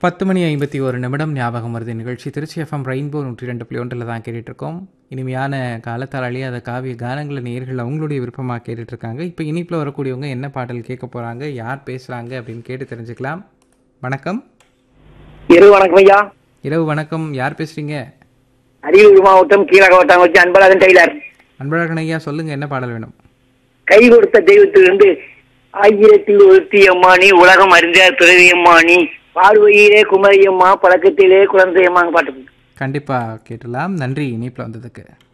பத்து மணி ஐம்பத்தி ஒரு நிமிடம் ஞாபகம் வருது நிகழ்ச்சி திருச்சி எஃப்எம் ரெயின்போ நூற்றி ரெண்டு புள்ளி ஒன்றில் தான் கேட்டுட்டு இருக்கோம் இனிமையான காலத்தால் அழியாத காவிய கானங்களை நேர்கள் அவங்களுடைய விருப்பமாக கேட்டுட்டு இருக்காங்க இப்போ இனிப்பில் வரக்கூடியவங்க என்ன பாடல் கேட்க போகிறாங்க யார் பேசுகிறாங்க அப்படின்னு கேட்டு தெரிஞ்சுக்கலாம் வணக்கம் இரவு வணக்கம் ஐயா இரவு வணக்கம் யார் பேசுகிறீங்க அரியலூர் மாவட்டம் கீழக வட்டம் வச்சு அன்பழகன் டெய்லர் அன்பழகன் ஐயா சொல்லுங்கள் என்ன பாடல் வேணும் கை கொடுத்த தெய்வத்திலிருந்து ஆயிரத்தில் ஒருத்தி அம்மா நீ உலகம் அறிந்த பிறவி அம்மா நீ பார்வையிலே குமரியம்மா பழக்கத்திலே குழந்தையம்மாங்க பாட்டு கண்டிப்பாக கேட்டலாம் நன்றி இனிப்பில் வந்ததுக்கு